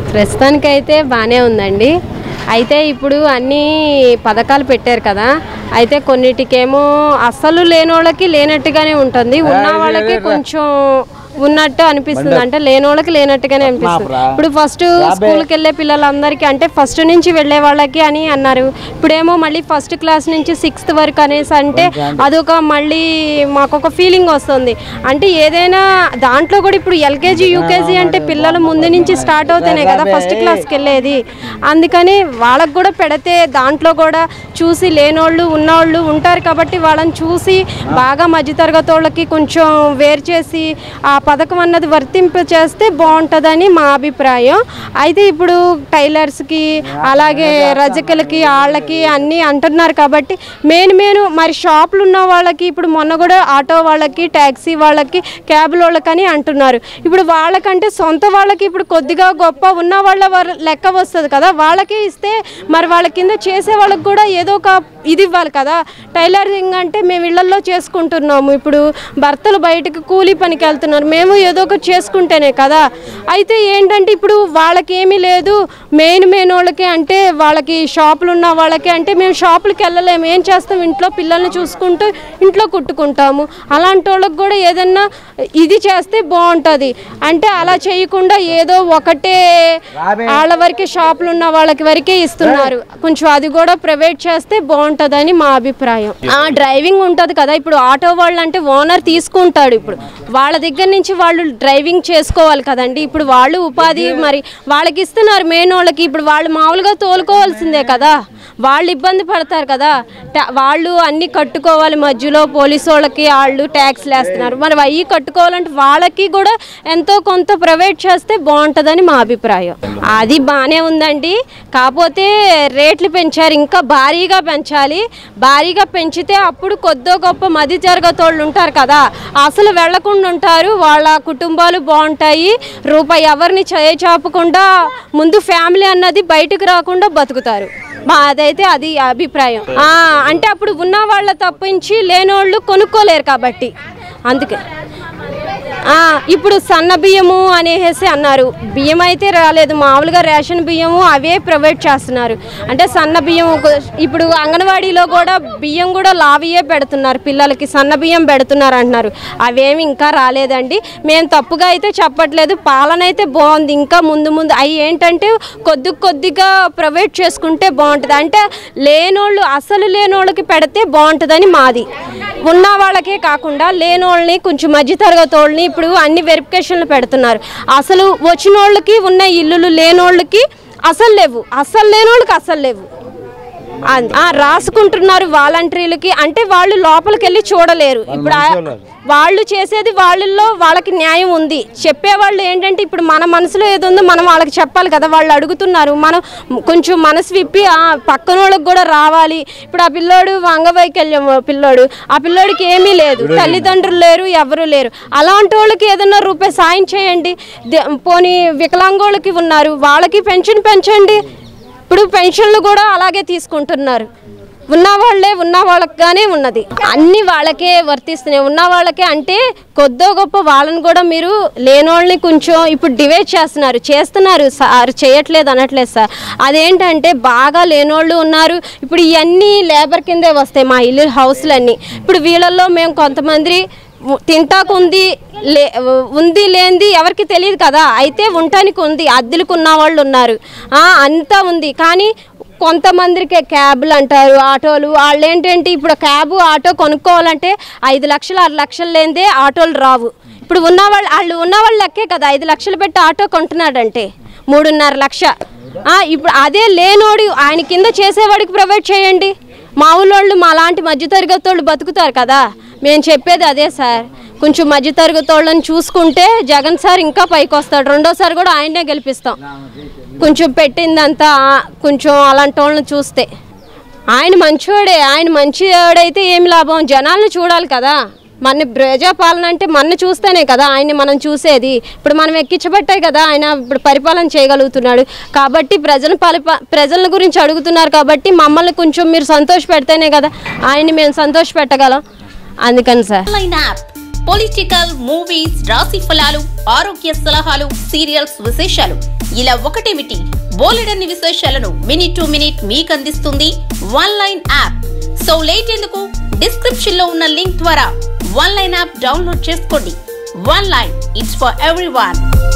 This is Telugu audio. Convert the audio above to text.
ప్రస్తుతానికైతే బాగానే ఉందండి అయితే ఇప్పుడు అన్ని పథకాలు పెట్టారు కదా అయితే కొన్నిటికేమో అస్సలు లేని వాళ్ళకి లేనట్టుగానే ఉంటుంది ఉన్న వాళ్ళకి కొంచెం ఉన్నట్టు అనిపిస్తుంది అంటే లేని వాళ్ళకి లేనట్టుగానే అనిపిస్తుంది ఇప్పుడు ఫస్ట్ స్కూల్కి వెళ్ళే పిల్లలందరికీ అంటే ఫస్ట్ నుంచి వెళ్ళే వాళ్ళకి అని అన్నారు ఇప్పుడేమో మళ్ళీ ఫస్ట్ క్లాస్ నుంచి సిక్స్త్ వరకు అనేసి అంటే అదొక మళ్ళీ మాకు ఒక ఫీలింగ్ వస్తుంది అంటే ఏదైనా దాంట్లో కూడా ఇప్పుడు ఎల్కేజీ యూకేజీ అంటే పిల్లలు ముందు నుంచి స్టార్ట్ అవుతేనే కదా ఫస్ట్ క్లాస్కి వెళ్ళేది అందుకని వాళ్ళకు కూడా పెడితే దాంట్లో కూడా చూసి లేనోళ్ళు ఉన్నోళ్ళు ఉంటారు కాబట్టి వాళ్ళని చూసి బాగా మధ్యతరగతి వాళ్ళకి కొంచెం వేరు చేసి ఆ పథకం అన్నది వర్తింపు చేస్తే బాగుంటుందని మా అభిప్రాయం అయితే ఇప్పుడు టైలర్స్కి అలాగే రజకులకి వాళ్ళకి అన్నీ అంటున్నారు కాబట్టి మెయిన్ మెయిన్ మరి షాపులు ఉన్న వాళ్ళకి ఇప్పుడు మొన్న కూడా ఆటో వాళ్ళకి ట్యాక్సీ వాళ్ళకి క్యాబ్ వాళ్ళకని అంటున్నారు ఇప్పుడు వాళ్ళకంటే సొంత వాళ్ళకి ఇప్పుడు కొద్దిగా గొప్ప ఉన్న వాళ్ళ వర- లెక్క వస్తుంది కదా వాళ్ళకి ఇస్తే మరి వాళ్ళ కింద చేసే వాళ్ళకి కూడా ఏదో ఒక ఇది ఇవ్వాలి కదా టైలరింగ్ అంటే మేము ఇళ్లలో చేసుకుంటున్నాము ఇప్పుడు భర్తలు బయటకు కూలీ పనికి వెళ్తున్నారు మేము ఏదో ఒకటి చేసుకుంటేనే కదా అయితే ఏంటంటే ఇప్పుడు వాళ్ళకి ఏమీ లేదు మెయిన్ మెయిన్ వాళ్ళకి అంటే వాళ్ళకి షాపులు ఉన్న వాళ్ళకి అంటే మేము షాపులకి వెళ్ళలేము ఏం చేస్తాం ఇంట్లో పిల్లల్ని చూసుకుంటూ ఇంట్లో కుట్టుకుంటాము అలాంటి వాళ్ళకి కూడా ఏదన్నా ఇది చేస్తే బాగుంటుంది అంటే అలా చేయకుండా ఏదో ఒకటే వాళ్ళ వరకే షాపులు ఉన్న వాళ్ళకి వరకే ఇస్తున్నారు కొంచెం అది కూడా ప్రైవేట్ చేస్తే బాగుంటుందని మా అభిప్రాయం ఆ డ్రైవింగ్ ఉంటుంది కదా ఇప్పుడు ఆటో వాళ్ళు అంటే ఓనర్ తీసుకుంటాడు ఇప్పుడు వాళ్ళ దగ్గర నుంచి వాళ్ళు డ్రైవింగ్ చేసుకోవాలి కదండి ఇప్పుడు వాళ్ళు ఉపాధి మరి వాళ్ళకి ఇస్తున్నారు మెయిన్ వాళ్ళకి ఇప్పుడు వాళ్ళు మామూలుగా తోలుకోవాల్సిందే కదా వాళ్ళు ఇబ్బంది పడతారు కదా టా- వాళ్ళు అన్ని కట్టుకోవాలి మధ్యలో పోలీసు వాళ్ళకి వాళ్ళు ట్యాక్స్లు వేస్తున్నారు మరి అవి కట్టుకోవాలంటే వాళ్ళకి కూడా ఎంతో కొంత ప్రైవేట్ చేస్తే బాగుంటుందని మా అభిప్రాయం అది బాగానే ఉందండి కాకపోతే రేట్లు పెంచారు ఇంకా భారీగా పెంచాలి భారీగా పెంచితే అప్పుడు కొద్దో గొప్ప మధ్య తరగతి వాళ్ళు ఉంటారు కదా అసలు వెళ్లకుండా ఉంటారు వాళ్ళ కుటుంబాలు బాగుంటాయి రూపాయి ఎవరిని చేయచాపకుండా ముందు ఫ్యామిలీ అన్నది బయటకు రాకుండా బతుకుతారు మా అదైతే అది అభిప్రాయం ఆ, అంటే అప్పుడు ఉన్న వాళ్ళ తప్పించి లేనోళ్ళు కొనుక్కోలేరు కాబట్టి అందుకే ఆ, ఇప్పుడు సన్న బియ్యము అనేసి అన్నారు బియ్యం అయితే రాలేదు మామూలుగా రేషన్ బియ్యము అవే ప్రొవైడ్ చేస్తున్నారు అంటే సన్న బియ్యం ఒక- ఇప్పుడు అంగన్వాడీలో కూడా బియ్యం కూడా లావియే పెడుతున్నారు పిల్లలకి సన్న బియ్యం పెడుతున్నారు అంటున్నారు అవేమి ఇంకా రాలేదండి మేము తప్పుగా అయితే చెప్పట్లేదు పాలన అయితే బాగుంది ఇంకా ముందు ముందు అవి ఏంటంటే కొద్ది కొద్దిగా ప్రైవేట్ చేసుకుంటే బాగుంటుంది అంటే లేనోళ్ళు అసలు లేనోళ్ళకి పెడితే బాగుంటుందని మాది ఉన్న వాళ్ళకే కాకుండా లేనోళ్ళని కొంచెం మధ్యతరగతి వాళ్ళని ఇప్పుడు అన్ని వెరిఫికేషన్లు పెడుతున్నారు అసలు వచ్చిన వాళ్ళకి ఉన్న ఇల్లులు లేనోళ్ళకి అసలు లేవు అసలు లేనోళ్ళకి అసలు లేవు అన్- ఆ, రాసుకుంటున్నారు వాలంటీర్లకి అంటే వాళ్ళు లోపలికి వెళ్ళి చూడలేరు ఇప్పుడు ఆ- వాళ్ళు చేసేది వాళ్ళల్లో వాళ్ళకి న్యాయం ఉంది చెప్పేవాళ్ళు ఏంటంటే ఇప్పుడు మన మనసులో ఏది ఉందో మనం వాళ్ళకి చెప్పాలి కదా వాళ్ళు అడుగుతున్నారు మనం కొంచెం మనసు విప్పి ఆ పక్కన వాళ్ళకి కూడా రావాలి ఇప్పుడు ఆ పిల్లోడు అంగవైకల్యం పిల్లోడు ఆ పిల్లోడికి ఏమీ లేదు తల్లిదండ్రులు లేరు ఎవరు లేరు అలాంటి వాళ్ళకి ఏదైనా రూపాయి సాయం చేయండి దే- పోనీ వికలాంగోళ్ళకి ఉన్నారు వాళ్ళకి పెన్షన్ పెంచండి ఇప్పుడు పెన్షన్లు కూడా అలాగే తీసుకుంటున్నారు ఉన్న వాళ్ళే ఉన్న వాళ్ళగానే ఉన్నది అన్ని వాళ్ళకే వర్తిస్తున్నాయి ఉన్న వాళ్ళకే అంటే కొద్దో గొప్ప వాళ్ళని కూడా మీరు లేనోళ్ళని కొంచెం ఇప్పుడు డివైడ్ చేస్తున్నారు చేస్తున్నారు సార్ చేయట్లేదు అనట్లేదు సార్ అదేంటంటే బాగా లేనోళ్ళు ఉన్నారు ఇప్పుడు ఇవన్నీ లేబర్ కిందే వస్తాయి మా ఇల్లు హౌస్లన్నీ ఇప్పుడు వీళ్ళల్లో మేము కొంతమంది ఉ- తింటాకు ఉంది లే ఉంది లేనిది ఎవరికి తెలియదు కదా అయితే ఉండటానికి ఉంది అద్దెలకు ఉన్న వాళ్ళు ఉన్నారు ఆ, అంతా ఉంది కానీ కొంతమందికి క్యాబ్లు అంటారు ఆటోలు వాళ్ళు ఏంటంటే ఇప్పుడు క్యాబ్ ఆటో కొనుక్కోవాలంటే ఐదు లక్షలు ఆరు లక్షలు లేనిదే ఆటోలు రావు ఇప్పుడు ఉన్న వాళ్ళు వాళ్ళు ఉన్న వాళ్ళు లెక్కే కదా ఐదు లక్షలు పెట్టి ఆటో కొంటున్నాడంటే మూడున్నర లక్ష ఆ, ఇప్పుడు అదే లేనోడు ఆయన కింద చేసేవాడికి ప్రొవైడ్ చేయండి మా ఊళ్ళోళ్ళు మా లాంటి మధ్యతరగతి వాళ్ళు బతుకుతారు కదా మేము చెప్పేది అదే సార్ కొంచెం మధ్యతరగతి వాళ్ళని చూసుకుంటే జగన్ సార్ ఇంకా పైకి వస్తాడు రెండోసారి కూడా ఆయనే గెలిపిస్తాం కొంచెం పెట్టిందంతా ఆ, కొంచెం అలాంటి వాళ్ళని చూస్తే ఆయన మంచివాడే ఆయన మంచివాడైతే ఏమి లాభం జనాలను చూడాలి కదా మన ప్రజాపాలన అంటే మన చూస్తేనే కదా ఆయన్ని మనం చూసేది ఇప్పుడు మనం ఎక్కించబట్టాయి కదా ఆయన ఇప్పుడు పరిపాలన చేయగలుగుతున్నాడు కాబట్టి ప్రజల పరిపా ప్రజల గురించి అడుగుతున్నారు కాబట్టి మమ్మల్ని కొంచెం మీరు సంతోష పెడితేనే కదా ఆయన్ని మేము సంతోష పెట్టగలం అందుకని sir online app political movies రాశి ఫలాలు ఆరోగ్య సలహాలు సీరియల్స్ విశేషాలు ఇలా ఒకటేమిటి బోలెడన్ని విశేషాలను మినిట్ టు మినిట్ మీకు అందిస్తుంది one line app so late ఎందుకు డిస్క్రిప్షన్ లో ఉన్న లింక్ ద్వారా వన్ లైన్ యాప్ డౌన్లోడ్ చేసుకోండి one line it's for every